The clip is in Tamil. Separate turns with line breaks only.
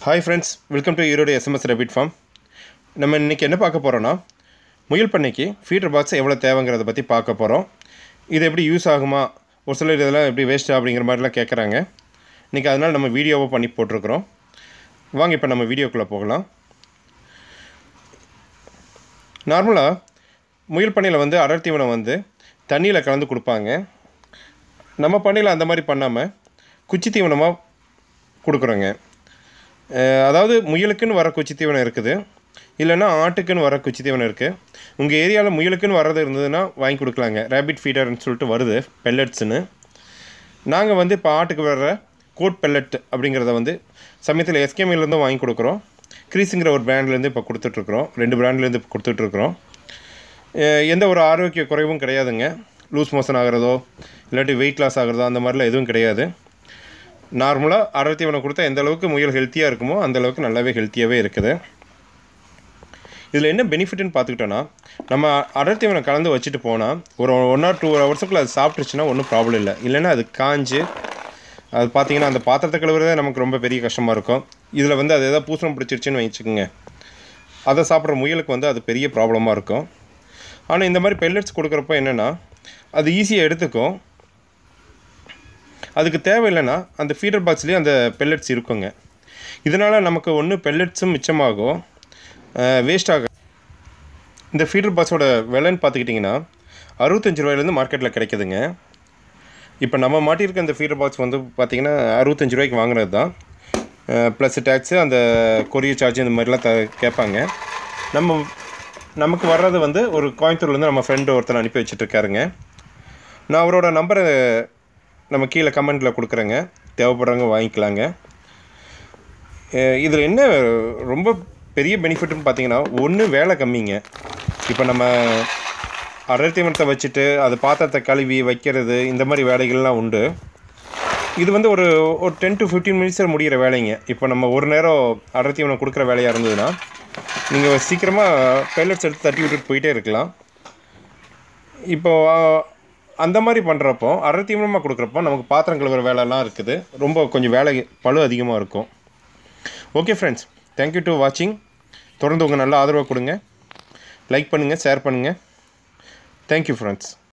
hi friends welcome to Erode SMS rabbit farm நம்ம இன்றைக்கி என்ன பார்க்க போகிறோன்னா முயல் பண்ணைக்கு ஃபீடர் பாக்ஸ் எவ்வளோ தேவைங்கிறத பற்றி பார்க்க போகிறோம் இது எப்படி யூஸ் ஆகுமா ஒரு சிலர் இதெல்லாம் எப்படி வேஸ்ட்டாக அப்படிங்கிற மாதிரிலாம் கேட்குறாங்க இன்றைக்கி அதனால் நம்ம வீடியோவை பண்ணி போட்டிருக்கிறோம் வாங்க இப்போ நம்ம வீடியோக்குள்ளே போகலாம் நார்மலாக முயல் பண்ணையில் வந்து அடர் தீவனம் வந்து தண்ணியில் கலந்து கொடுப்பாங்க நம்ம பண்ணையில் அந்த மாதிரி பண்ணாமல் குச்சி தீவனமாக கொடுக்குறோங்க அஹ் அதாவது முயலுக்குன்னு வர குச்சி தீவனம் இருக்குது இல்லைன்னா ஆட்டுக்குன்னு வர குச்சி தீவனம் இருக்குது உங்கள் ஏரியாவில் முயலுக்குன்னு வர்றது இருந்ததுன்னா வாங்கி கொடுக்கலாங்க ரேபிட் ஃபீடர்னு சொல்லிட்டு வருது பெல்லட்ஸ்னு நாங்கள் வந்து இப்போ ஆட்டுக்கு வர்ற கோட் பெல்லட் அப்படிங்கிறத வந்து சமயத்தில் எஸ்கேமிலேருந்து வாங்கி கொடுக்குறோம் க்ரீஸுங்கிற ஒரு பிராண்ட்லேருந்து இப்போ கொடுத்துட்ருக்குறோம் ரெண்டு பிராண்ட்லேருந்து இப்போ கொடுத்துட்ருக்குறோம் அஹ் எந்த ஒரு ஆரோக்கிய குறைவும் கிடையாதுங்க லூஸ் மோஷன் ஆகிறதோ இல்லாட்டி வெயிட் லாஸ் ஆகிறதோ அந்த மாதிரிலாம் எதுவும் கிடையாது நார்மலாக அடர் தீவனம் கொடுத்தா எந்த அளவுக்கு முயல் ஹெல்த்தியாக இருக்குமோ அந்த அளவுக்கு நல்லாவே ஹெல்த்தியாகவே இருக்குது இதில் என்ன பெனிஃபிட்னு பார்த்துக்கிட்டோன்னா நம்ம அடர் தீவனம் கலந்து வச்சுட்டு போனால் ஒரு ஒன் ஆர் டூ ஹவர்ஸுக்குள்ளே அது சாப்பிட்டுச்சுன்னா ஒன்றும் ப்ராப்ளம் இல்லை இல்லைன்னா அது காஞ்சு அது பார்த்தீங்கன்னா அந்த பாத்திரத்தை கழுவுறதே நமக்கு ரொம்ப பெரிய கஷ்டமாக இருக்கும் இதில் வந்து அது எதாவது பூசணம் பிடிச்சிருச்சுன்னு வச்சுக்கோங்க அதை சாப்பிட்ற முயலுக்கு வந்து அது பெரிய ப்ராப்ளமாக இருக்கும் ஆனால் இந்த மாதிரி பெல்லட்ஸ் கொடுக்குறப்ப என்னென்னா அது ஈஸியாக எடுத்துக்கும் அதுக்கு தேவையில்லைன்னா அந்த ஃபீடர் பாக்ஸ்லேயே அந்த பெல்லட்ஸ் இருக்குங்க இதனால் நமக்கு ஒன்று பெல்லட்ஸும் மிச்சமாகும் வேஸ்ட் ஆகும் இந்த ஃபீடர் பாக்ஸோட விலைன்னு பார்த்துக்கிட்டிங்கன்னா அறுபத்தஞ்சு ரூபாயிலேருந்து மார்க்கெட்டில் கிடைக்குதுங்க இப்போ நம்ம மாட்டியிருக்க அந்த ஃபீடர் பாக்ஸ் வந்து பார்த்திங்கன்னா அறுபத்தஞ்சு ரூபாய்க்கு வாங்குறது தான் ப்ளஸ் டேக்ஸு அந்த கொரியர் சார்ஜ் இந்த மாதிரிலாம் த கேட்பாங்க நம்ம நமக்கு வர்றது வந்து ஒரு கோயம்புத்தூர்லேருந்து நம்ம ஃப்ரெண்டு ஒருத்தர் அனுப்பி வச்சுட்ருக்காருங்க நான் அவரோட நம்பரை நம்ம கீழே கமெண்ட்டில் கொடுக்குறேங்க தேவைப்படுறவங்க வாங்கிக்கலாங்க இதில் என்ன ரொம்ப பெரிய பெனிஃபிட்னு பார்த்தீங்கன்னா ஒன்று வேலை கம்மிங்க இப்போ நம்ம அடர் தீவனத்தை வச்சுட்டு அது பாத்திரத்தை கழுவி வைக்கிறது இந்த மாதிரி வேலைகள்லாம் உண்டு இது வந்து ஒரு ஒரு டென் டு ஃபிஃப்டீன் மினிட்ஸில் முடிகிற வேலைங்க இப்போ நம்ம ஒரு நேரம் அடர் தீவனம் கொடுக்குற வேலையாக இருந்ததுன்னா நீங்கள் சீக்கிரமாக பைலட்ஸ் எடுத்து தட்டி விட்டுட்டு போயிட்டே இருக்கலாம் இப்போ அந்த மாதிரி பண்ணுறப்போ அரை தீவிரமாக கொடுக்குறப்போ நமக்கு பாத்திரம் கழுவுற வேலைலாம் இருக்குது ரொம்ப கொஞ்சம் வேலை பழு அதிகமாக இருக்கும் ஓகே ஃப்ரெண்ட்ஸ் தேங்க்யூ டு வாட்சிங் தொடர்ந்து உங்கள் நல்ல ஆதரவை கொடுங்க லைக் பண்ணுங்கள் ஷேர் பண்ணுங்கள் தேங்க்யூ ஃப்ரெண்ட்ஸ்